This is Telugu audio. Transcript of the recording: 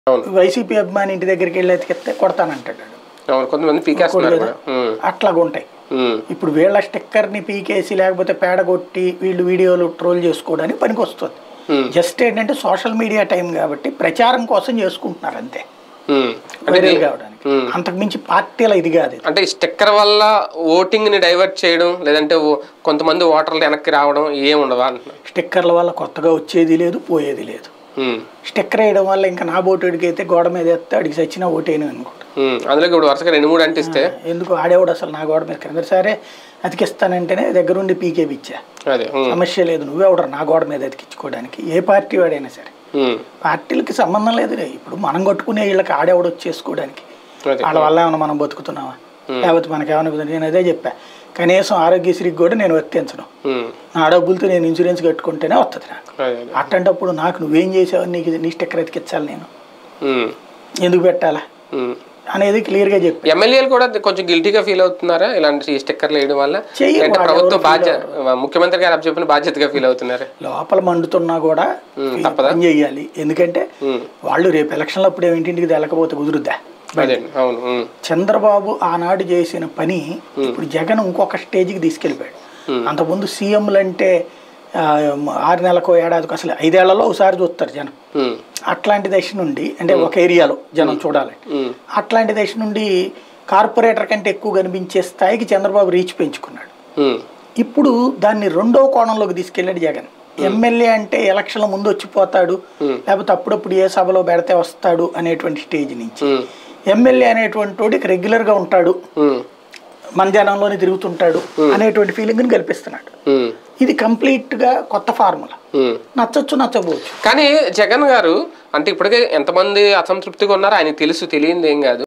అవును వైసీపీ అభిమాని ఇంటి దగ్గరికి వెళ్ళి ఎతికిస్తే కొడతానంటాడు వాడు. అవును కొంతమంది పీకేస్తున్నారు కూడా ఉమ్, అట్లాగా ఉంటాయి ఉమ్, ఇప్పుడు వీళ్ళ స్టిక్కర్ని పీకేసి లేకపోతే పేడ కొట్టి వీళ్ళు వీడియోలు ట్రోల్ చేసుకోవడానికి పనికి వస్తుంది Hmm. జస్ట్ ఏంటంటే సోషల్ మీడియా టైం కాబట్టి ప్రచారం కోసం చేసుకుంటున్నారు అంతే ఉమ్. అంటే వైరల్ దీ- కావడానికి Hmm. అంతకు మించి పార్టీల ఇది కాదు ఇది. అంటే ఈ స్టిక్కర్ వల్ల ఓటింగ్ ని డైవర్ట్ చేయడం లేదంటే ఓ- కొంతమంది ఓటర్లు వెనక్కి రావడం ఏం ఉండవా అంటున్నాను స్టిక్కర్ల వల్ల కొత్తగా వచ్చేది లేదు పోయేది లేదు ఉమ్, స్టిక్కర్ వేయడం వల్ల ఇంకా నా బోటుడికి అయితే గోడ మీద వేస్తే అడిగి చచ్చినా ఓటేను అనుకుంటా ఉమ్. అందులోకి ఇప్పుడు వరుసగా రెండు మూడు అంటిస్తే ఎందుకు ఆడేవాడు అసలు నా గోడ మీద కింద సరే అతికిస్తానంటేనే దగ్గరుండి పీకేపిచ్చా అదే ఉమ్, సమస్య లేదు నువ్వే ఎవడరు నా గోడ మీద అతికించుకోవడానికి ఏ పార్టీ వాడైనా సరే ఉమ్, పార్టీలకి సంబంధం లేదులే ఇప్పుడు మనం కట్టుకునే వీళ్ళకి ఆడేవాడు వచ్చేసుకోవడానికి అదే వాళ్ళ వల్ల ఏమైనా మనం బతుకుతున్నావా లేకపోతే మనకేమైనా నేను అదే చెప్పా కనీసం ఆరోగ్యశ్రీకి కూడా నేను వర్తించను ఉమ్, నా డబ్బులతో నేను ఇన్సూరెన్స్ కట్టుకుంటేనే వస్తుంది నాకు అదే అదే అట్టంటప్పుడు నాకు నువ్వేం చేసావు నీకు నీ స్టిక్కర్ ఎతికించాలి నేను ఉమ్, ఎందుకు పెట్టాలా ఉమ్. అనేది క్లియర్గా చెప్పి ఎమ్మెల్యేలు కూడా కొంచెం గిల్టీగా ఫీల్ అవుతున్నారా ఇలాంటి స్టిక్కర్లు వేయడం వల్ల చెయ్యరు అంటే వాళ్ళు ప్రభుత్వ ఎవరు బాధ్యత ముఖ్యమంత్రి గారు చెప్పిన బాధ్యతగా ఫీల్ అవుతున్నారు లోపల మండుతున్నా కూడా పని చేయాలి ఎందుకంటే ఉమ్, వాళ్ళు రేపు ఎలక్షన్లు అప్పుడు ఏమింటింటికి తెలకపోతే కుదురుద్దా అదే అవును ఉమ్, చంద్రబాబు ఆనాడు చేసిన పని ఇప్పుడు జగన్ ఇంకొక స్టేజ్కి తీసుకెళ్ళిపోయాడు అంతకుముందు సీఎంలు అంటే ఆ, ఆరు నెలకో ఏడాదికో అసలు ఐదేళ్లలో ఒకసారి చూస్తారు జనం ఉమ్, అట్లాంటి దశ నుండి అంటే ఒక ఏరియాలో జనం చూడాలి ఉమ్, అట్లాంటి దశ నుండి కార్పొరేటర్ కంటే ఎక్కువ కనిపించే స్థాయికి చంద్రబాబు రీచ్ పెంచుకున్నాడు ఉమ్, ఇప్పుడు దాన్ని రెండో కోణంలోకి తీసుకెళ్ళాడు జగన్ ఎమ్మెల్యే అంటే ఎలక్షన్ల ముందు వచ్చిపోతాడు లేకపోతే అప్పుడప్పుడు ఏ సభలో పెడితే వస్తాడు అనేటువంటి స్టేజ్ నుంచి ఉమ్, ఎమ్మెల్యే అనేటువంటి వాడికి రెగ్యులర్గా ఉంటాడు ఉమ్, మన జనంలోనే తిరుగుతుంటాడు అనేటువంటి ఫీలింగ్ని కల్పిస్తున్నాడు ఉమ్, ఇది కంప్లీట్గా కొత్త ఫార్ములా ఉమ్. నచ్చొచ్చు నచ్చకపోవచ్చు కానీ జగన్ గారు అంటే ఇప్పటికే ఎంతమంది అసంతృప్తిగా ఉన్నారో ఆయనకి తెలుసు తెలియంది ఏం కాదు